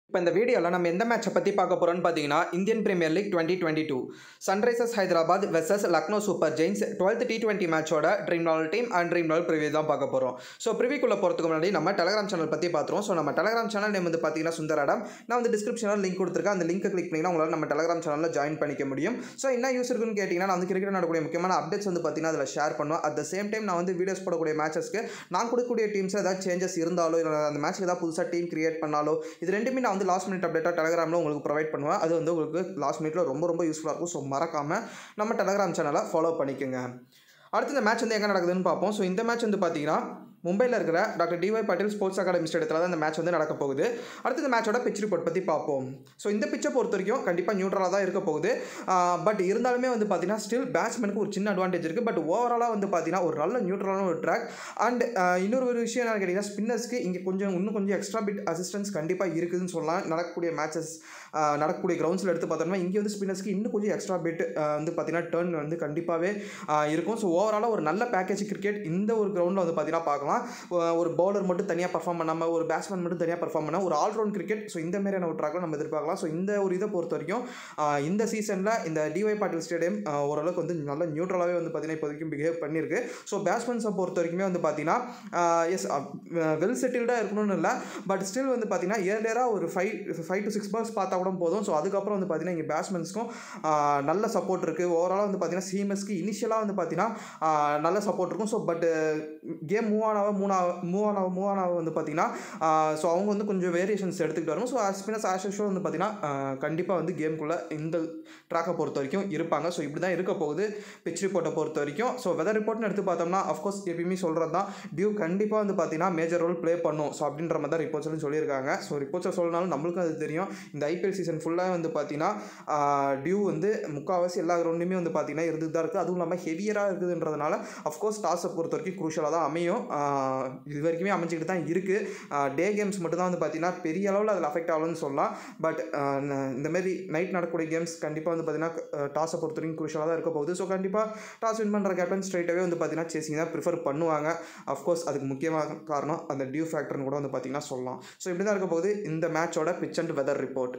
இப்போ இந்த வீடியோவில் நம்ம எந்த மேட்சை பற்றி பார்க்க போகிறோம்னு பார்த்தீங்கன்னா Indian Premier League twenty twenty two Sunrisers Hyderabad versus Lucknow Super Giants twelfth T twenty மேட்சோட dream eleven team and dream eleven preview தான் பார்க்க போகிறோம் ஸோ ப்ரிவியூக்குள்ளே போகிறதுக்கு முன்னாடி நம்ம டெலகிராம் சேனல் பற்றி பார்த்துருவோம் ஸோ நம்ம டெலகிராம் சேனல் நேம் வந்து பார்த்தீங்கன்னா சுந்தராடம் நான் வந்து டிஸ்கிரிப்ஷனில் லிங்க் கொடுத்துருக்கேன் அந்த லிங்க் கிளிக் பண்ணிங்கன்னா உங்களால் நம்ம டெலகிராம் சேனலில் ஜாயின் பண்ணிக்க முடியும் ஸோ என்ன யூஸ் இருக்குன்னு கேட்டிங்கன்னா நான் வந்து கிரிக்கெட் நடக்கக்கூடிய முக்கியமான அப்டேட்ஸ் வந்து பார்த்தீங்கன்னா அதில் ஷேர் பண்ணுவேன் அட் த சேம் டைம் நான் வந்து வீடியோஸ் போடக்கூடிய மேட்சஸ்க்கு நான் கொடுக்கக்கூடிய டீம்ஸ் ஏதாவது சேஞ்சஸ் இருந்தாலோ இல்லை அந்த மேட்ச்க்கு ஏதாவது புதுசாக டீம் கிரியேட் பண்ணாலோ இது ரெண்டுமே நான் வந்து லாஸ்ட் மினிட் அப்டேட்டாக டெலகிராமில் உங்களுக்கு ப்ரொவைட் பண்ணுவேன் அது வந்து உங்களுக்கு லாஸ்ட் மினிட்ல ரொம்ப ரொம்ப யூஸ்ஃபுல்லாக இருக்கும் ஸோ மறக்காமல் நம்ம டெலகிராம் சேனலை ஃபாலோ பண்ணிக்கோங்க அடுத்து இந்த மேட்ச் வந்து எங்கே நடக்குதுன்னு பார்ப்போம் ஸோ இந்த மேட்ச் வந்து பார்த்தீங்கன்னா மும்பையில் இருக்கிற doctor DY Patil sports academy ஸ்டேடியத்தில் தான் இந்த மேட்ச் வந்து நடக்க போகுது அடுத்து இந்த மேட்சோட பிச் ரிப்போர்ட் பற்றி பார்ப்போம் ஸோ இந்த பிச்சை பொறுத்த வரைக்கும் கண்டிப்பாக நியூட்ரலாக தான் இருக்க போகுது பட் இருந்தாலுமே வந்து பார்த்தீங்கன்னா ஸ்டில் பேட்ஸ்மேனுக்கு ஒரு சின்ன அட்வான்டேஜ் இருக்குது பட் ஓவராலாக வந்து பார்த்தீங்கன்னா ஒரு நல்ல நியூட்ரலான ஒரு ட்ராக் அண்ட் இன்னொரு ஒரு விஷயம் என்ன கேட்டிங்கன்னா ஸ்பின்னர்ஸ்க்கு இங்கே கொஞ்சம் இன்னும் கொஞ்சம் எக்ஸ்ட்ரா பிட் அசிஸ்டன்ஸ் கண்டிப்பாக இருக்குதுன்னு சொல்லலாம் நடக்கக்கூடிய மேட்சஸ் நடக்கக்கூடிய கிரவுண்ட்ஸில் எடுத்து பார்த்தோம்னா இங்கே வந்து ஸ்பின்னர்ஸ்க்கு இன்னும் கொஞ்சம் எக்ஸ்ட்ரா பிட் வந்து பார்த்தீங்கன்னா டர்ன் வந்து கண்டிப்பாகவே இருக்கும் ஸோ ஓவராலாக ஒரு நல்ல பேக்கேஜ் கிரிக்கெட் இந்த ஒரு கிரவுண்டில் வந்து பார்த்தீங்கன்னா பார்க்கலாம் ஒரு பவுலர் மட்டும் தனியாக பர்ஃபார்ம் பண்ணாமல் ஒரு பேட்ஸ்மேன் மட்டும் தனியாக பர்ஃபார்ம் பண்ணால் ஒரு ஆல்ரவுண்ட் கிரிக்கெட் ஸோ இந்த மாதிரியான ஒரு ட்ராக்கில் நம்ம எதிர்பார்க்கலாம் ஸோ இந்த ஒரு இதை பொறுத்த வரைக்கும் இந்த சீசனில் இந்த டிஒய் பாட்டில் ஸ்டேடியம் ஓரளவுக்கு வந்து நல்ல நியூட்ரலாகவே வந்து பார்த்தீங்கன்னா இப்போ வரைக்கும் பிஹேவ் பண்ணியிருக்கு ஸோ பேட்ஸ்மேன்ஸை பொறுத்த வரைக்குமே வந்து பார்த்தீங்கன்னா எஸ் வெல் செட்டில்டாக இருக்கணும்னு இல்லை பட் ஸ்டில் வந்து பார்த்தீங்கன்னா ஏர்லியராக ஒரு five five to six balls பார்த்தா கூட போதும் ஸோ அதுக்கப்புறம் வந்து பார்த்தீங்கன்னா இங்கே பேட்ஸ்மேன்ஸ்க்கும் நல்ல சப்போர்ட் இருக்குது ஓவராலாக வந்து பார்த்தீங்கன்னா சீமஸ்க்கு இனிஷியலாக வந்து பார்த்தீங்கன்னா நல்ல சப்போர்ட் இருக்கும் ஸோ பட் கேம் மூவ் ஆனாவ மூணா மூவ் ஆனாவ மூவ் ஆனாவ வந்து பார்த்தீங்கன்னா ஸோ அவங்க வந்து கொஞ்சம் வேரியேஷன்ஸ் எடுத்துக்கிட்டு வரும் ஸோ ஸ்பின்னர்ஸ் ஆஸ் யூஷுவல் வந்து பார்த்தீங்கன்னா கண்டிப்பாக வந்து கேமுக்குள்ளே இந்த ட்ராக்கை பொறுத்த வரைக்கும் இருப்பாங்க ஸோ இப்படி தான் இருக்க போகுது பிச் ரிப்போர்ட்டை பொறுத்த வரைக்கும் ஸோ வெதர் ரிப்போர்ட்னு எடுத்து பார்த்தோம்னா அஃப்கோர்ஸ் எப்பயுமே சொல்கிறது தான் டியூ கண்டிப்பாக வந்து பார்த்தீங்கன்னா மேஜர் ரோல் ப்ளே பண்ணும் ஸோ அப்படின்ற மாதிரி தான் ரிப்போர்ட்ஸ்னு சொல்லியிருக்காங்க ஸோ ரிப்போர்ட்ஸை சொல்லனாலும் நம்மளுக்கும் அது தெரியும் இந்த ஐபிஎல் சீசன் ஃபுல்லாக வந்து பார்த்தீங்கன்னா டியூ வந்து முக்கால்வாசி எல்லா கிரவுண்டுமே வந்து பார்த்தீங்கன்னா இருந்துட்டு தான் இருக்குது அதுவும் இல்லாமல் ஹெவியராக இருக்குதுன்றதுனால அஃப்கோர்ஸ் டாஸை பொறுத்த வரைக்கும் குரூஷலாக தான் அமையும் இது வரைக்குமே அமைஞ்சிக்கிட்டு தான் இருக்குது டே கேம்ஸ் மட்டும் தான் வந்து பார்த்தீங்கன்னா பெரிய அளவில் அதில் அஃபெக்ட் ஆகலன்னு சொல்லலாம் பட் இந்தமாரி நைட் நடக்கக்கூடிய கேம்ஸ் கண்டிப்பாக வந்து பார்த்தீங்கன்னா டாஸை பொறுத்த வரைக்கும் குரூஷலாக தான் இருக்க போகுது ஸோ கண்டிப்பாக டாஸ் வின் பண்ணுற கேப்டன் ஸ்ட்ரைட்டாகவே வந்து பார்த்தீங்கன்னா சேசிங் தான் ப்ரிஃபர் பண்ணுவாங்க அஃப்கோர்ஸ் அதுக்கு முக்கியமான காரணம் அந்த டியூ ஃபேக்டர்னு கூட வந்து பார்த்தீங்கன்னா சொல்லலாம் ஸோ இப்படி தான் இருக்க போகுது இந்த மேட்சோட பிச் அண்ட் வெதர் ரிப்போர்ட்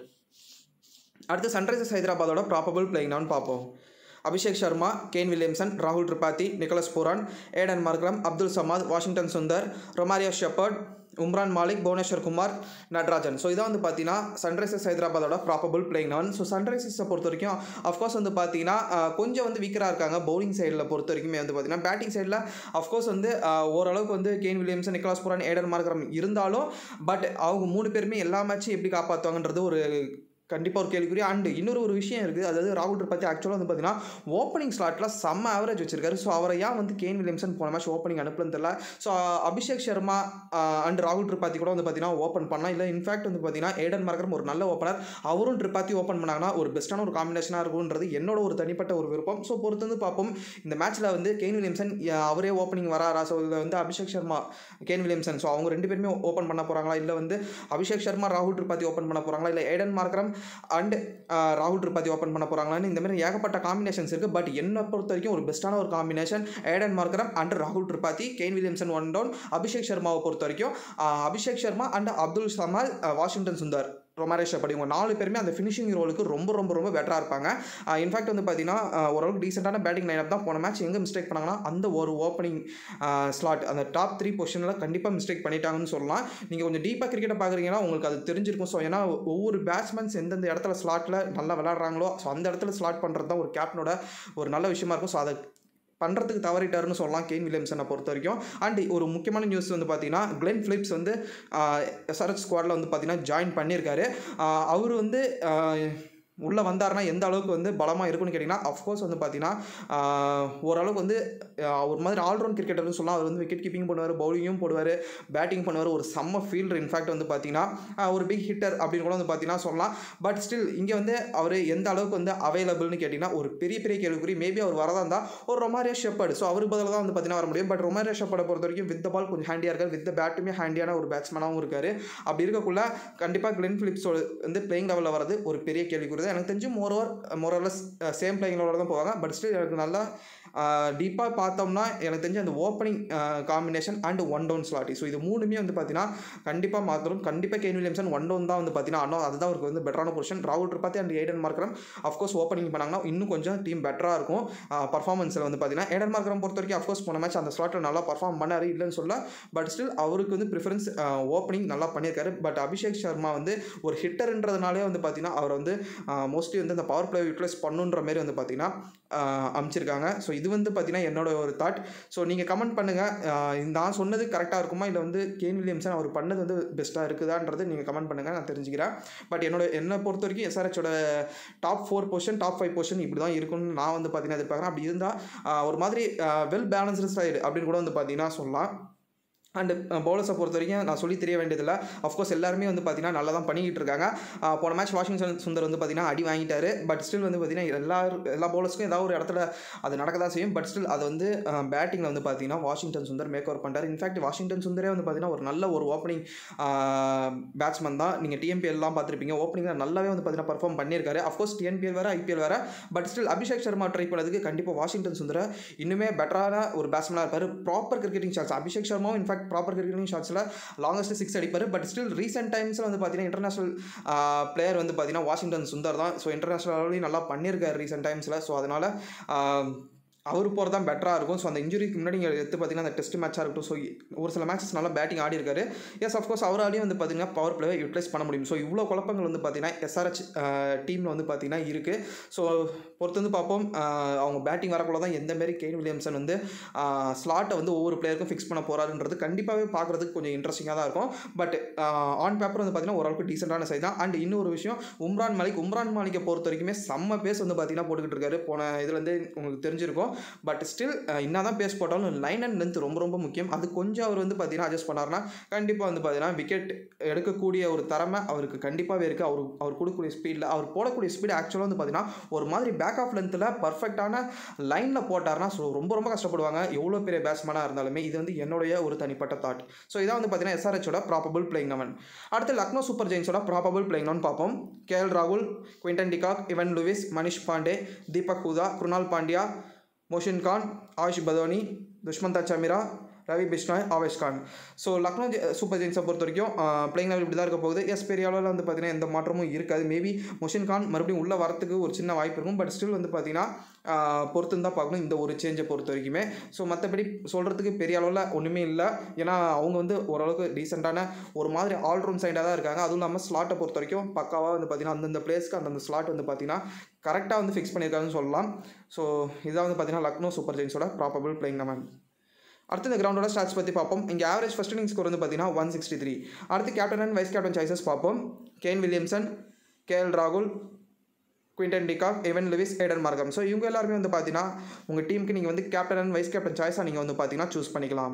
அடுத்து சன்ரைசர்ஸ் ஹைதராபாதோட ப்ராபபிள் பிளேயிங் நான் பார்ப்போம் அபிஷேக் சர்மா கேன் வில்லியம்சன் ராகுல் Tripathi Nicholas Pooran Aiden Markram Abdul Samad Washington Sundar Romario Shepherd Umran Malik Bhuvneshwar Kumar Natarajan so இதான் வந்து பார்த்தீங்கன்னா சன்ரைசர்ஸ் ஹைதராபாதோட ப்ராபபிள் பிளேயிங் லெவன் ஸோ சன்ரைசர்ஸை பொறுத்த வரைக்கும் அஃப்கோர்ஸ் வந்து பார்த்தீங்கன்னா கொஞ்சம் வந்து வீக்கராக இருக்காங்க பவுலிங் சைடில் பொறுத்த வரைக்குமே வந்து பார்த்தீங்கன்னா பேட்டிங் சைடில் அஃப்கோர்ஸ் வந்து ஓரளவுக்கு வந்து Kane Williamson Nicholas Pooran Aiden Markram இருந்தாலும் பட் அவங்க மூணு பேருமே எல்லா மேட்சும் எப்படி காப்பாற்றுவாங்கன்றது ஒரு கண்டிப்பாக ஒரு கேள்விக்குரிய அண்டு இன்னொரு ஒரு விஷயம் இருக்குது அதாவது ராகுல் திரிபாதி ஆக்சுவலாக வந்து பார்த்தீங்கன்னா ஓப்பனிங் ஸ்லாட்டில் செம்ம ஆவரேஜ் வச்சிருக்காரு ஸோ அவரை ஏன் வந்து கேன் வில்லியம்சன் போன மேட்ச் ஓப்பனிங் அனுப்பலன்னு தெரியல ஸோ அபிஷேக் சர்மா அண்ட் ராகுல் திரிபாதி கூட வந்து பார்த்தீங்கன்னா ஓப்பன் பண்ணலாம் இல்லை இன்ஃபேக்ட் வந்து பார்த்தீங்கன்னா ஏடன் மார்க்கரம் ஒரு நல்ல ஓப்பனர் அவரும் திரிபாதி ஓப்பன் பண்ணாங்கன்னா ஒரு பெஸ்ட்டான ஒரு காம்பினேஷனாக இருக்கும்ன்றது என்னோட ஒரு தனிப்பட்ட ஒரு விருப்பம் ஸோ பொறுத்து வந்து பார்ப்போம் இந்த மேட்ச்சில் வந்து கேன் வில்லியம்சன் அவரே ஓப்பனிங் வராரா ஸோ இதில் வந்து Abhishek Sharma Kane Williamson so அவங்க ரெண்டு பேருமே ஓப்பன் பண்ண போகிறாங்களா இல்லை வந்து அபிஷேக் சர்மா ராகுல் திரிபாதி ஓப்பன் பண்ண போகிறாங்களா இல்லை ஏடன் மார்க்கரம் அண்ட் ராகுல் திரிபாதி ஓப்பன் பண்ண போகிறாங்களான்னு இந்த மாதிரி ஏகப்பட்ட காம்பினேஷன்ஸ் இருக்குது பட் என்னை பொறுத்த வரைக்கும் ஒரு பெஸ்ட்டான ஒரு காம்பினேஷன் ஏடன் மார்க்கரம் அண்ட் ராகுல் Tripathi Kane Williamson one down Abhishek சர்மாவை பொறுத்த வரைக்கும் Abhishek Sharma and Abdul Samad Washington Sundar Romario அப்படி இவங்க நாலு பேருமே அந்த ஃபினிஷிங் ரோலுக்கு ரொம்ப ரொம்ப ரொம்ப பெட்டராக இருப்பாங்க இன்ஃபேக்ட் வந்து பார்த்தீங்கன்னா ஓரளவுக்கு டீசெண்டான பேட்டிங் லைனப் தான் போன மேட்ச் எங்கே மிஸ்டேக் பண்ணாங்கன்னா அந்த ஒரு ஓப்பனிங் ஸ்லாட் அந்த டாப் த்ரீ பொசிஷனில் கண்டிப்பாக மிஸ்டேக் பண்ணிட்டாங்கன்னு சொல்லலாம் நீங்கள் கொஞ்சம் டீப்பாக கிரிக்கெட்டை பார்க்குறீங்கன்னா உங்களுக்கு அது தெரிஞ்சிருக்கும் ஸோ ஏன்னா ஒவ்வொரு பேட்ஸ்மேன்ஸ் எந்தெந்த இடத்துல ஸ்லாட்டில் நல்லா விளாட்றாங்களோ ஸோ அந்த இடத்துல ஸ்லாட் பண்ணுறது தான் ஒரு கேப்டனோட ஒரு நல்ல விஷயமா இருக்கும் ஸோ அதை பண்ணுறதுக்கு தவறிட்டாருன்னு சொல்லலாம் கெயின் வில்லியம்சனை பொறுத்த வரைக்கும் அண்ட் ஒரு முக்கியமான நியூஸ் வந்து பார்த்தீங்கன்னா கிளென் ஃபிலிப்ஸ் வந்து எஸ்ஆர்எச் ஸ்குவாடில் வந்து பார்த்தீங்கன்னா ஜாயின் பண்ணியிருக்காரு அவர் வந்து உள்ளே வந்தார்னா எந்த அளவுக்கு வந்து பலமாக இருக்கும்னு கேட்டிங்கன்னா அஃப்கோர்ஸ் வந்து பார்த்தீங்கன்னா ஓரளவுக்கு வந்து ஒரு மாதிரி ஆல்ரவுண்ட் கிரிக்கெட்டர்னு சொல்லலாம் அவர் வந்து விக்கெட் கீப்பிங் பண்ணுவார் பவுலிங்கும் போடுவார் பேட்டிங் பண்ணுவார் ஒரு செம்ம ஃபீல்டர் இன்ஃபேக்ட் வந்து பார்த்தீங்கன்னா ஒரு பிக் ஹிட்டர் அப்படின்னு கூட வந்து பார்த்தீங்கன்னா சொல்லலாம் பட் ஸ்டில் இங்கே வந்து அவர் எந்த அளவுக்கு வந்து அவைலபிள்னு கேட்டிங்கன்னா ஒரு பெரிய பெரிய கேள்விக்குறி மேபி அவர் வரதா இருந்தால் ஒரு ரொமாரியா ஷெப்பர்டு ஸோ அவருக்கு பதிலாக தான் வந்து பார்த்தீங்கன்னா வர முடியும் பட் ரொமாரியா ஷெப்பர்டை பொறுத்த வரைக்கும் வித் பால் கொஞ்சம் ஹேண்டியாக இருக்கார் வித் பேட்டுமே ஹேண்டியான ஒரு பேட்ஸ்மேனாகவும் இருக்கார் அப்படி இருக்கக்குள்ள கண்டிப்பாக கிளென் ஃபிலிப்ஸ் வந்து பிளேயிங் லெவலில் வரது ஒரு பெரிய கேள்விக்குறி எனக்கு தெரிஞ்சு மோர் ஓவர் மோரலஸ் சேம் பிளேயிங்களோட தான் போவாங்க பட் ஸ்டில் எனக்கு நல்லா டீப்பாக பார்த்தோம்னா எனக்கு தெரிஞ்சு அந்த opening combination and one down ஸ்லாட்டி ஸோ இது மூணுமே வந்து பார்த்தீங்கன்னா கண்டிப்பாக மாற்றணும் கண்டிப்பாக கேன் வில்லியம்சன் ஒன் டவுன் தான் வந்து பார்த்தீங்கன்னா ஆனால் அதுதான் அவருக்கு வந்து பெட்டரான பொசிஷன் ராகுல் Tripathi and Aiden Markram of course opening பண்ணாங்கன்னா இன்னும் கொஞ்சம் டீம் பெட்டராக இருக்கும் பர்ஃபார்மன்ஸில் வந்து பார்த்தீங்கன்னா ஏடன் மார்க்கரம் பொறுத்த வரைக்கும் அஃப்கோர்ஸ் போன மேட்ச் அந்த ஸ்லாட்டில் நல்லா பர்ஃபார்ம் பண்ணார் இல்லைன்னு சொல்ல பட் ஸ்டில் அவருக்கு வந்து ப்ரிஃபரன்ஸ் ஓப்பனிங் நல்லா பண்ணியிருக்காரு பட் அபிஷேக் சர்மா வந்து ஒரு ஹிட்டர்ன்றதுனாலே வந்து பார்த்தீங்கன்னா அவர் வந்து மோஸ்ட்லி வந்து அந்த பவர் பிளே யூட்டிலைஸ் பண்ணுன்ற மாரி வந்து பார்த்தீங்கன்னா அமைச்சிருக்காங்க ஸோ இது வந்து பார்த்தீங்கன்னா என்னோட ஒரு தாட் ஸோ நீங்கள் கமெண்ட் பண்ணுங்கள் நான் சொன்னது கரெக்டாக இருக்குமா இல்லை வந்து கேன் வில்லியம்சன் அவர் பண்ணது வந்து பெஸ்ட்டாக இருக்குதான்றது நீங்கள் கமெண்ட் பண்ணுங்கள் நான் தெரிஞ்சுக்கிறேன் பட் என்னோட என்னை பொறுத்த வரைக்கும் எஸ்ஆர்ஹெச்சோட top four position top five position இப்படி தான் இருக்கும்னு நான் வந்து பார்த்தீங்கன்னா எதிர்பார்க்குறேன் அப்படி இருந்தால் ஒரு மாதிரி வெல் பேலன்ஸ்டு ஸ்டைல் அப்படின்னு கூட வந்து பார்த்தீங்கன்னா சொல்லலாம் அண்டு பவுலர்ஸை பொறுத்த வரைக்கும் நான் சொல்லி தெரிய வேண்டியதில்லை அஃப்கோர்ஸ் எல்லாருமே வந்து பார்த்தீங்கன்னா நல்லா தான் பண்ணிக்கிட்டு இருக்காங்க போன மேட்ச் வாஷிங்டன் சுந்தர் வந்து பார்த்தீங்கன்னா அடி வாங்கிட்டாரு பட் ஸ்டில் வந்து பார்த்தீங்கன்னா எல்லா எல்லா பவுலர்ஸ்க்கும் ஏதாவது ஒரு இடத்துல அது நடக்க தான் செய்யும் பட் ஸ்டில் அது வந்து பேட்டிங்கில் வந்து பார்த்தீங்கன்னா வாஷிங்டன் சுந்தர் மேக் ஓவர் பண்ணுறாரு இன்ஃபேக்ட் வாஷிங்டன் சுந்தரே வந்து பார்த்தீங்கன்னா ஒரு நல்ல ஒரு ஓப்பனிங் பேட்ஸ்மேன் தான் நீங்கள் டிஎம்பிஎல்லாம் பார்த்துருப்பீங்க ஓப்பனிங்கில் நல்லாவே வந்து பார்த்தீங்கன்னா பர்ஃபார்ம் பண்ணியிருக்காரு அஃப்கோர்ஸ் டிஎன்பிஎல் வேறு ஐபிஎல் வேறு but still Abhishek Sharma try பண்ணதுக்கு கண்டிப்பாக வாஷிங்டன் சுந்தர இன்னுமே பெட்டரான ஒரு பேட்ஸ்மேனாக இருப்பார் ப்ராப்பர் கிரிக்கெட்டிங் ஷாட்ஸ் அபிஷேக் சர்மாவும் இன்ஃபேக்ட் ப்ராப்பர் கிரிக்கெட்டிங் ஷாட்ஸில் லாங்கஸ்ட் சிக்ஸ் அடிப்பார் பட் ஸ்டில் ரீசெண்ட் டைம்ஸில் வந்து பார்த்தீங்கன்னா இன்டர்நேஷனல் பிளேயர் வந்து பார்த்தீங்கன்னா வாஷிங்டன் சுந்தர் தான் ஸோ இன்டர்நேஷனல் நல்லா பண்ணியிருக்காரு ரீசெண்ட் டைம்ஸில் ஸோ அதனால் அவர் போகிறது தான் பெட்டராக இருக்கும் ஸோ அந்த இன்ஜுரிக்கு முன்னாடி நீங்கள் எடுத்து பார்த்தீங்கன்னா அந்த டெஸ்ட் மேட்சாக இருக்கட்டும் ஸோ ஒரு சில மேட்சஸ் நல்லா பேட்டிங் ஆடி இருக்காரு எஸ் அஃப்கோர்ஸ் அவராலையும் வந்து பார்த்தீங்கன்னா பவர் பிளேவை யூட்டிலைஸ் பண்ண முடியும் ஸோ இவ்வளோ குழப்பங்கள் வந்து பார்த்தீங்கன்னா எஸ்ஆர்ஹெச் டீமில் வந்து பார்த்தீங்கன்னா இருக்குது ஸோ பொறுத்து வந்து பார்ப்போம் அவங்க பேட்டிங் வரக்குள்ள தான் எந்த மாரி கெயின் வில்லியம்சன் வந்து ஸ்லாட்டை வந்து ஒவ்வொரு பிளேயருக்கும் ஃபிக்ஸ் பண்ண போகிறாருன்றது கண்டிப்பாகவே பார்க்குறதுக்கு கொஞ்சம் இன்ட்ரெஸ்டிங்காக தான் இருக்கும் பட் ஆன் பேப்பர் வந்து பார்த்தீங்கன்னா ஓரளவுக்கு டீசெண்டான சைட் தான் அண்ட் இன்னொரு விஷயம் உம்ரான் மாலிக் உம்ரான் மாலிக்கை பொறுத்த வரைக்குமே செம்ம பேஸ் வந்து பார்த்தீங்கன்னா போட்டுக்கிட்டு இருக்காரு போன இதுலேருந்து உங்களுக்கு தெரிஞ்சிருக்கும் பட் ஸ்டில் என்ன தான் பேஸ் போட்டாலும் லைன் அண்ட் லென்த் ரொம்ப ரொம்ப முக்கியம் அது கொஞ்சம் அவர் வந்து பார்த்தீங்கன்னா அட்ஜஸ்ட் பண்ணார்னா கண்டிப்பாக வந்து பார்த்தீங்கன்னா விக்கெட் எடுக்கக்கூடிய ஒரு திறமை அவருக்கு கண்டிப்பாகவே இருக்குது அவர் அவர் கொடுக்கக்கூடிய ஸ்பீடில் அவர் போடக்கூடிய ஸ்பீடு ஆக்சுவலாக வந்து பார்த்தீங்கன்னா ஒரு மாதிரி பேக் ஆஃப் லென்த்தில் பர்ஃபெக்டான லைனில் போட்டார்னா ஸோ ரொம்ப ரொம்ப கஷ்டப்படுவாங்க எவ்வளோ பெரிய பேட்ஸ்மேனாக இருந்தாலுமே இது வந்து என்னுடைய ஒரு தனிப்பட்ட தாட் ஸோ இதான் வந்து பார்த்தீங்கன்னா எஸ்ஆர்ஹெச்சோட ப்ராபபிள் பிளேயிங் லெவன் அடுத்து லக்னோ சூப்பர் ஜெயின்ஸோட ப்ராபபிள் பிளேயிங் லெவன் பார்ப்போம் கேஎல் ராகுல் Quinton de Kock Evin Lewis Manish Pandey Deepak Hooda Krunal Pandya Mohsin Khan Ayush Badoni Dushmantha Chameera Ravi Bishnoi Avesh Khan so Lucknow Super ஜெயின்ஸை பொறுத்த வரைக்கும் பிளேயிங் லெவல் இப்படி தான் இருக்க போகுது எஸ் பெரிய அளவில் வந்து பார்த்தீங்கன்னா எந்த மாற்றமும் இருக்காது மேபி மொஷின் கான் மறுபடியும் உள்ளே வரத்துக்கு ஒரு சின்ன வாய்ப்பு இருக்கும் பட் ஸ்டில் வந்து பார்த்தீங்கன்னா பொறுத்து தான் பார்க்கணும் இந்த ஒரு சேஞ்சை பொறுத்த வரைக்குமே ஸோ மற்றபடி சொல்கிறதுக்கு பெரிய அளவில் ஒன்றுமே இல்லை ஏன்னா அவங்க வந்து ஓரளவுக்கு டீசெண்டான ஒரு மாதிரி ஆல்ரவுண்ட் சைடாக தான் இருக்காங்க அதுவும் இல்லாமல் ஸ்லாட்டை பொறுத்த வரைக்கும் பக்காவாக வந்து பார்த்தீங்கன்னா அந்தந்த பிளேஸ்க்கு அந்தந்த ஸ்லாட் வந்து பார்த்தீங்கன்னா கரெக்டாக வந்து ஃபிக்ஸ் பண்ணியிருக்காங்கன்னு சொல்லலாம் ஸோ இதான் வந்து பார்த்தீங்கன்னா லக்னோ சூப்பர் ஜெயின்ஸோட ப்ராபபிள் பிளேயிங் நம்ம அடுத்து இந்த கிரவுண்டோட ஸ்டாட்ஸ் பற்றி பார்ப்போம் இங்கே ஆவரேஜ் ஃபஸ்ட் இன்னிங் ஸ்கோர் வந்து பார்த்தீங்கன்னா ஒன் சிக்ஸ்டி த்ரீ அடுத்து captain and vice captain choices பார்ப்போம் கேன் வில்லியம்சன் கேஎல் ராகுல் Quinton de Kock Evin Lewis Aden மார்க்கம் ஸோ இவங்க எல்லாருமே வந்து பார்த்தீங்கன்னா உங்கள் டீமுக்கு நீங்கள் வந்து கேப்டன் அண்ட் வைஸ் கேப்டன் சாய்ஸாக நீங்கள் வந்து பார்த்தீங்கன்னா சூஸ் பண்ணிக்கலாம்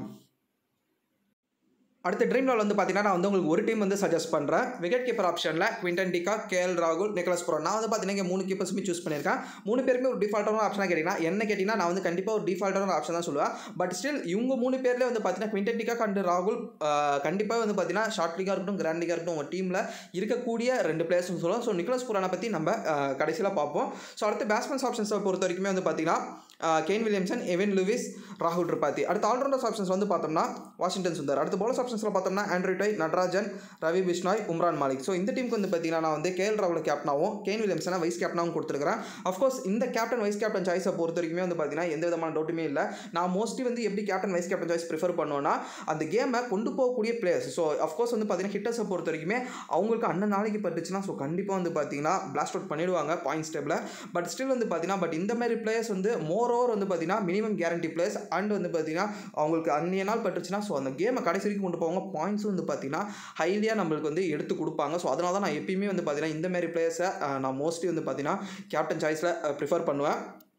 அடுத்த ட்ரீம் லால் வந்து பார்த்தீங்கன்னா நான் வந்து உங்களுக்கு ஒரு டீம் வந்து சஜஸ்ட் பண்ணுறேன் விக்கெட் கீப்பர் ஆப்ஷனில் குவிண்டன் டிகா கேஎல் ராகுல் நிக்கலஸ் புரோ நான் வந்து பார்த்தீங்கன்னா இங்கே மூணு கீப்பர்ஸுமே சூஸ் பண்ணியிருக்கேன் மூணு பேருமே ஒரு டிஃபால்ட்டான ஆப்ஷனாக கேட்டிங்கன்னா என்ன கேட்டிங்கன்னா நான் வந்து கண்டிப்பாக ஒரு டிஃபால்ட்டான ஆப்ஷன் தான் சொல்லுவேன் பட் ஸ்டில் இவங்க மூணு பேர்லேயே வந்து பார்த்தீங்கன்னா குவிண்டன் டிகா அண்ட் ராகுல் கண்டிப்பாக வந்து பார்த்தீங்கன்னா ஷார்ட் லீகாக இருக்கட்டும் கிராண்ட் லீகாக இருக்கட்டும் உங்கள் டீமில் இருக்கக்கூடிய ரெண்டு பிளேயர்ஸ்னு சொல்லலாம் ஸோ நிக்கலஸ் புரானை பற்றி நம்ம கடைசியில் பார்ப்போம் ஸோ அடுத்து பேட்ஸ்மேன்ஸ் ஆப்ஷன்ஸை பொறுத்த வரைக்குமே வந்து பார்த்தீங்கன்னா கெயின் வில்லியம்சன் எவன் லூவிஸ் ராகுல் திரிபாதி அடுத்து ஆல்ரவுண்டர்ஸ் ஆப்ஷன்ஸ் வந்து பார்த்தோம்னா வாஷிங்டன் சுந்தர் அடுத்து பவுலர்ஸ் ஆப்ஷன்ஸில் பார்த்தோம்னா Andrew Tye Natarajan Ravi Bishnoi Umran Malik so இந்த டீமுக்கு வந்து பார்த்தீங்கன்னா நான் வந்து கேஎல் ராகுல் கேப்டனாகவும் கேன் வில்லியம்சனை வைஸ் கேப்டனாகவும் கொடுத்துருக்கிறேன் அஃப்கோர்ஸ் இந்த கேப்டன் வைஸ் கேப்டன் சாய்ஸை பொறுத்த வரைக்குமே வந்து பார்த்தீங்கன்னா எந்த விதமான டவுட்டுமே இல்லை நான் மோஸ்ட்லி வந்து எப்படி captain vice captain choice prefer பண்ணுவேன்னா அந்த கேமை கொண்டு போகக்கூடிய பிளேயர்ஸ் ஸோ அஃப்கோர்ஸ் வந்து பார்த்தீங்கன்னா ஹிட்டர்ஸை பொறுத்த வரைக்குமே அவங்களுக்கு அண்ணன் நாளைக்கு பட்டுச்சுன்னா ஸோ கண்டிப்பாக வந்து பார்த்தீங்கன்னா பிளாஸ்ட் அவுட் பண்ணிடுவாங்க பாயிண்ட்ஸ் டேபிள் பட் ஸ்டில் வந்து பார்த்தீங்கன்னா பட் இந்த மாதிரி பிளேயர்ஸ் வந்து மோர் ஓவர் வந்து பார்த்தீங்கன்னா மினிமம் கேரண்டி பிளேயர்ஸ் அண்ட் வந்து பார்த்தீங்கன்னா அவங்களுக்கு அந்நிய நாள் பட்டுச்சுன்னா ஸோ அந்த கேமை கடைசி வரைக்கும் கொண்டு போவாங்க பாயிண்ட்ஸும் வந்து பார்த்தீங்கன்னா ஹைலியாக நம்மளுக்கு வந்து எடுத்து கொடுப்பாங்க ஸோ அதனால தான் நான் எப்பயுமே வந்து பார்த்தீங்கன்னா இந்த மாதிரி பிளேயர்ஸை நான் மோஸ்ட்லி வந்து பார்த்தீங்கன்னா கேப்டன் சாய்ஸில் ப்ரிஃபர் பண்ணுவேன்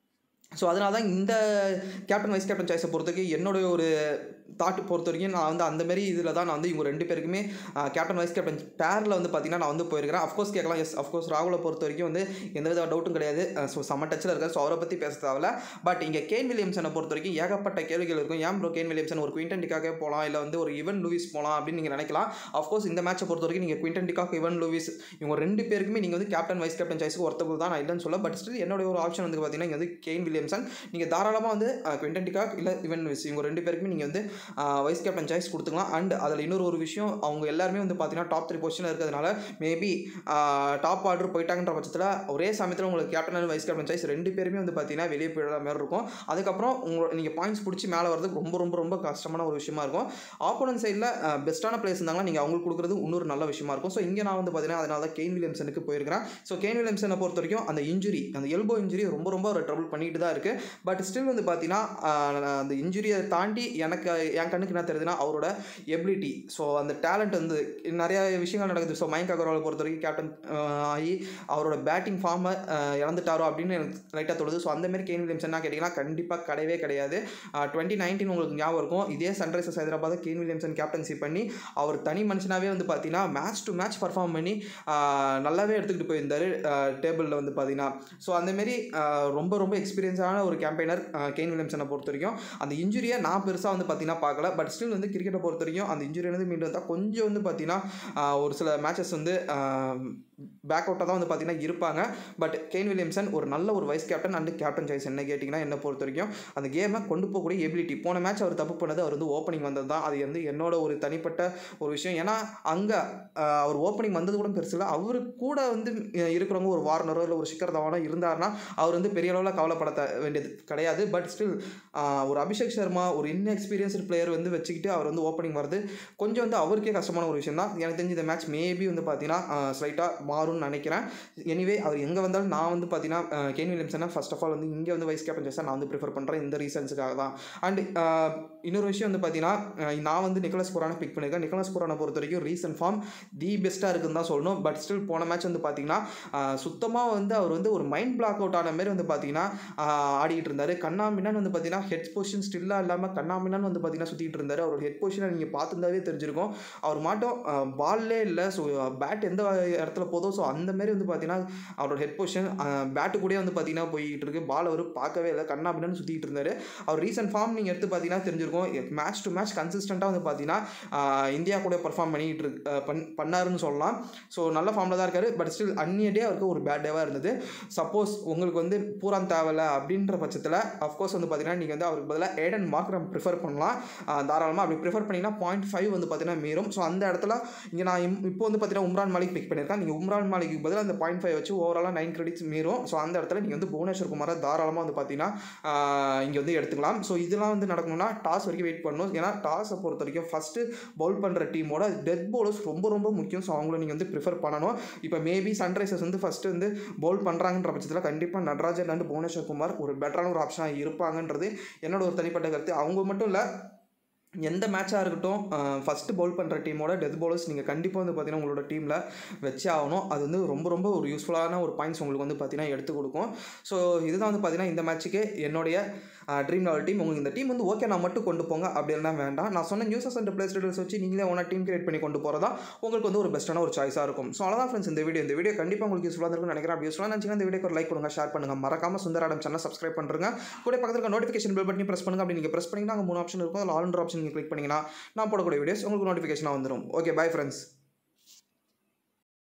ஸோ அதனால தான் இந்த கேப்டன் வைஸ் கேப்டன் சாய்ஸை பொறுத்தவரைக்கும் என்னுடைய ஒரு தாட் பொறுத்த வரைக்கும் நான் வந்து அந்த மாதிரி இதில் தான் நான் வந்து இவங்க ரெண்டு பேருக்குமே கேப்டன் வைஸ் கேப்டன் பேரில் வந்து பார்த்தீங்கன்னா நான் வந்து போயிருக்கிறேன் அஃப்கோர்ஸ் கேட்கலாம் எஸ் அஃப்கோர்ஸ் ராகுலை பொறுத்த வரைக்கும் வந்து எந்த வித டவுட்டும் கிடையாது ஸோ செம்ம டச்சில் இருக்கார் ஸோ அவரை பற்றி பேச தேவையில்ல பட் இங்கே கேன் வில்லியம்சனை பொறுத்த வரைக்கும் ஏகப்பட்ட கேள்விகள் இருக்கும் ஏன் ப்ரோ கேன் வில்லியம்சன் ஒரு குவிண்டன் டிக்காக போகலாம் இல்லை வந்து ஒரு இவன் லூவிஸ் போகலாம் அப்படின்னு நீங்கள் நினைக்கலாம் அஃப்கோர்ஸ் இந்த மேட்சை பொறுத்த வரைக்கும் நீங்கள் குவிண்டன் டிக்காக் இவன் லூவிஸ் இவங்க ரெண்டு பேருக்குமே நீங்கள் வந்து கேப்டன் வைஸ் கேப்டன் சாய்ஸ்க்கு ஒருத்தவங்க தான் நான் இல்லைன்னு சொல்ல பட் ஸ்டில் என்னோட ஒரு ஆப்ஷன் வந்து பார்த்தீங்கன்னா இங்கே வந்து கேன் வில்லியம்சன் நீங்கள் தாராளமாக வந்து குவிண்டன் டிக்காக் இல்லை இவன் லூவிஸ் இவங்க ரெண்டு பேருக்குமே நீங்கள் வந்து வைஸ் கேப்டன் சாய்ஸ் கொடுத்துக்கலாம் அண்ட் அதில் இன்னொரு ஒரு விஷயம் அவங்க எல்லாருமே வந்து பார்த்தீங்கன்னா டாப் த்ரீ பொசிஷனில் இருக்கிறதுனால மேபி டாப் ஆர்டர் போயிட்டாங்கன்ற பட்சத்தில் ஒரே சமயத்தில் உங்களுக்கு captain and vice captain choice ரெண்டு பேருமே வந்து பார்த்தீங்கன்னா வெளியே போயிடுற மாதிரி இருக்கும் அதுக்கப்புறம் உங்களோட நீங்கள் பாயிண்ட்ஸ் பிடிச்சி மேலே வரதுக்கு ரொம்ப ரொம்ப ரொம்ப கஷ்டமான ஒரு விஷயமா இருக்கும் ஆப்போனன்ட் சைடில் பெஸ்ட்டான பிளேஸ் இருந்தாங்கன்னா நீங்கள் அவங்களுக்கு கொடுக்குறது இன்னொரு நல்ல விஷயமா இருக்கும் ஸோ இங்கே நான் வந்து பார்த்தீங்கன்னா அதனால தான் கெயின் வில்லியம்சனுக்கு போயிருக்கிறேன் ஸோ கெயின் வில்லியம்சனை பொறுத்த வரைக்கும் அந்த இன்ஜுரி அந்த எல்போ இன்ஜுரி ரொம்ப ரொம்ப ஒரு ட்ரபிள் பண்ணிட்டு தான் இருக்குது பட் ஸ்டில் வந்து பார்த்தீங்கன்னா அந்த இன்ஜுரியை தாண்டி எனக்கு என் கண்ணுக்கு என்ன தெரியுதுன்னா அவரோட எபிலிட்டி ஸோ அந்த டேலண்ட் வந்து நிறைய விஷயங்கள் நடக்குது ஸோ மயங்க் அகர்வாலை பொறுத்த வரைக்கும் கேப்டன் ஆகி அவரோட பேட்டிங் ஃபார்மை இறந்துட்டாரோ அப்படின்னு எனக்கு லைட்டாக தோணுது ஸோ அந்தமாரி கேன் வில்லியம்ஸ் என்ன கேட்டிங்கன்னா கண்டிப்பாக கிடையவே கிடையாது டுவெண்ட்டி நைன்டீன் உங்களுக்கு ஞாபகம் இருக்கும் இதே Sunrisers Hyderabad Kane Williamson captaincy பண்ணி அவர் தனி மனுஷனாகவே வந்து பார்த்தீங்கன்னா மேட்ச் டு மேட்ச் பர்ஃபார்ம் பண்ணி நல்லாவே எடுத்துக்கிட்டு போயிருந்தார் டேபிளில் வந்து பார்த்தீங்கன்னா ஸோ அந்தமாரி ரொம்ப ரொம்ப எக்ஸ்பீரியன்ஸான ஒரு கேம்பெயினர் கெயின் வில்லியம்சனை பொறுத்த வரைக்கும் அந்த இன்ஜுரியை நான் பெருசாக வந்து பார்த்தீங்கன்னா பார்க்கல பட் ஸ்டில் வந்து கிரிக்கெட்டை பொறுத்த வரைக்கும் அந்த இன்ஜுரியிலேருந்து மீண்டு வந்தால் கொஞ்சம் வந்து பார்த்தீங்கன்னா ஒரு சில மேட்சஸ் வந்து பேக் அவுட்டாக தான் வந்து பார்த்தீங்கன்னா இருப்பாங்க பட் கெயின் வில்லியம்சன் ஒரு நல்ல ஒரு vice captain and captain choice என்ன கேட்டிங்கன்னா என்ன பொறுத்த வரைக்கும் அந்த கேமை கொண்டு போகக்கூடிய எபிலிட்டி போன மேட்ச் அவர் தப்பு பண்ணது அவர் வந்து ஓப்பனிங் வந்தது தான் அது வந்து என்னோட ஒரு தனிப்பட்ட ஒரு விஷயம் ஏன்னா அங்கே அவர் ஓப்பனிங் வந்தது கூட பெருசு இல்லை அவரு கூட வந்து இருக்கிறவங்க ஒரு வார்னரோ இல்லை ஒரு சிக்கர் தவானோ இருந்தாருன்னா அவர் வந்து பெரிய அளவில் கவலைப்பட வேண்டியது கிடையாது பட் ஸ்டில் ஒரு அபிஷேக் சர்மா ஒரு இன்எக்ஸ்பீரியன்ஸ்டு பிளேயர் வந்து வச்சுக்கிட்டு அவர் வந்து ஓப்பனிங் வருது கொஞ்சம் வந்து அவருக்கே கஷ்டமான ஒரு விஷயம் தான் எனக்கு தெரிஞ்ச இந்த மேட்ச் மேபி வந்து பார்த்தீங்கன்னா ஸ்லைட்டாக மாறும்னு நினைக்கிறேன் எனிவே அவர் எங்கே வந்தாலும் நான் வந்து பார்த்தீங்கன்னா கேன் வில்லியம்சனை ஃபர்ஸ்ட் ஆஃப் ஆல் வந்து இங்கே வந்து வைஸ் கேப்டன் ஜெஸ்ஸாக நான் வந்து ப்ரிஃபர் பண்ணுறேன் இந்த ரீசன்ஸுக்காக தான் அண்ட் இன்னொரு விஷயம் வந்து பார்த்தீங்கன்னா நான் வந்து நிக்கலஸ் புரானை பிக் பண்ணியிருக்கேன் நிக்கலஸ் புரானை பொறுத்த வரைக்கும் ரீசன்ட் ஃபார்ம் தி பெஸ்ட்டாக இருக்குன்னு தான் சொல்லணும் பட் ஸ்டில் போன மேட்ச் வந்து பார்த்தீங்கன்னா சுத்தமாக வந்து அவர் வந்து ஒரு மைண்ட் பிளாக் அவுட் ஆன மாதிரி வந்து பார்த்தீங்கன்னா ஆடிட்டு இருந்தார் கண்ணாமினான்னு வந்து பார்த்தீங்கன்னா ஹெட் பொசிஷன் ஸ்டில்லாக இல்லாமல் கண்ணாமினான்னு வந்து பார்த்தீங்கன்னா சுற்றிட்டு இருந்தார் அவரோட ஹெட் பொசிஷனை நீங்கள் பார்த்துருந்தாவே தெரிஞ்சிருக்கும் அவர் மாட்டோம் பால்லே இல்லை ஸோ பேட் எந்த இடத்துல போதோ ஸோ அந்த மாதிரி வந்து பார்த்தீங்கன்னா அவரோட ஹெட் பொசிஷன் பேட்டு கூட வந்து பார்த்தீங்கன்னா போய்கிட்டு இருக்கு பால் அவர் பார்க்கவே இல்லை கண்ணாபின்னு சுற்றிட்டு இருந்தார் அவர் ரீசன்ட் ஃபார்ம் நீங்கள் எடுத்து பார்த்தீங்கன்னா தெரிஞ்சிருக்கும் மேட்ச் டு மேட்ச் கன்சிஸ்டண்ட்டாக வந்து பார்த்தீங்கன்னா இந்தியா கூட பர்ஃபார்ம் பண்ணிட்டு இருக்கு பண் பண்ணாருன்னு சொல்லலாம் ஸோ நல்ல ஃபார்மில் தான் இருக்காரு பட் ஸ்டில் அந்நிய டே அவருக்கு ஒரு பேட் டேவாக இருந்தது சப்போஸ் உங்களுக்கு வந்து பூரான் தேவையில்ல அப்படின்ற பட்சத்தில் அஃப்கோர்ஸ் வந்து பார்த்தீங்கன்னா நீங்கள் வந்து அவருக்கு பதிலாக ஏடன் மார்க் ப்ரிஃபர் பண்ணலாம் தாராளமாக அப்படி ப்ரிஃபர் பண்ணிங்கன்னா பாயிண்ட் ஃபைவ் வந்து பார்த்தீங்கன்னா மீறும் ஸோ அந்த இடத்துல இங்கே நான் இப்போ வந்து பார்த்தீங்கன்னா உம்ரான் மாலிக் பிக் பண்ணியிருக்கேன் நீங்கள் உம்ரான் மாலிக்கு பதிலாக அந்த பாயிண்ட் ஃபைவ் வச்சு ஓவராலாக நைன் கிரெடிட்ஸ் மீறும் ஸோ அந்த இடத்துல நீங்கள் வந்து புவனேஸ்வர் குமாரை தாராளமாக வந்து பார்த்தீங்கன்னா இங்கே வந்து எடுத்துக்கலாம் ஸோ இதெல்லாம் வந்து நடக்கணும்னா டாஸ் வரைக்கும் வெயிட் பண்ணணும் ஏன்னா டாஸை பொறுத்த வரைக்கும் ஃபஸ்ட்டு பவுல் பண்ணுற டீமோட டெத் பவுலர்ஸ் ரொம்ப ரொம்ப முக்கியம் ஸோ அவங்கள நீங்கள் வந்து ப்ரிஃபர் பண்ணணும் இப்போ மேபி சன்ரைசர்ஸ் வந்து ஃபஸ்ட்டு வந்து பவுல் பண்ணுறாங்கன்ற பட்சத்தில் கண்டிப்பாக நடராஜன் அண்ட் புவனேஸ்வர் குமார் ஒரு பெட்டரான ஒரு ஆப்ஷனாக இருப்பாங்கன்றது என்னோட ஒரு தனிப்பட்ட கருத்து அவங்க மட்டும் இல்லை எந்த மேட்சாக இருக்கட்டும் ஃபஸ்ட்டு பவுல் பண்ணுற டீமோட டெத் பவுலர்ஸ் நீங்கள் கண்டிப்பாக வந்து பார்த்தீங்கன்னா உங்களோட டீமில் வச்சே ஆகணும் அது வந்து ரொம்ப ரொம்ப ஒரு யூஸ்ஃபுல்லான ஒரு பாயிண்ட்ஸ் உங்களுக்கு வந்து பார்த்தீங்கன்னா எடுத்து கொடுக்கும் ஸோ இதுதான் வந்து பார்த்தீங்கன்னா இந்த மேட்ச்சுக்கு என்னுடைய ட்ரீம் லெவல் டீம் உங்களுக்கு இந்த டீம் வந்து ஓகே நான் மட்டும் கொண்டு போங்க அப்படிலாம் வேண்டாம் நான் சொன்ன நியூஸஸ் அண்ட் பிளேஸ் டீட்டெயில்ஸ் வச்சு நீங்களே ஒன்றா டீம் கிரியேட் பண்ணி கொண்டு போகிறதா உங்களுக்கு வந்து ஒரு பெஸ்ட்டான ஒரு சாய்ஸாக இருக்கும் ஸோ அவ்வளோதான் ஃப்ரெண்ட்ஸ் இந்த வீடியோ இந்த வீடியோ கண்டிப்பாக உங்களுக்கு யூஸ்ஃபுல்லாக இருக்கும்னு நினைக்கிறேன் அப்படி யூஸ்ஃபுல்லாக நினச்சிங்கன்னா இந்த வீடியோ ஒரு லைக் பண்ணுங்கள் ஷேர் பண்ணுங்கள் மறக்காம சுந்தராடம் சேனல் சப்ஸ்கிரைப் பண்ணுறங்க கூட பக்கத்தில் இருக்க நோட்டிஃபிகேஷன் பில் பட்டனி ப்ரெஸ் பண்ணுங்க அப்படி நீங்கள் ப்ரெஸ் பண்ணிங்கன்னா அங்கே மூணு ஆப்ஷன் இருக்கும் அதில் ஆல் ஆப்ஷன் நீங்கள் கிளிக் பண்ணிங்கன்னா நான் போடக்கூடிய வீடியோஸ் உங்களுக்கு நோட்டிஃபிகேஷனாக வந்துடும் ஓகே பை ஃப்ரெண்ட்ஸ்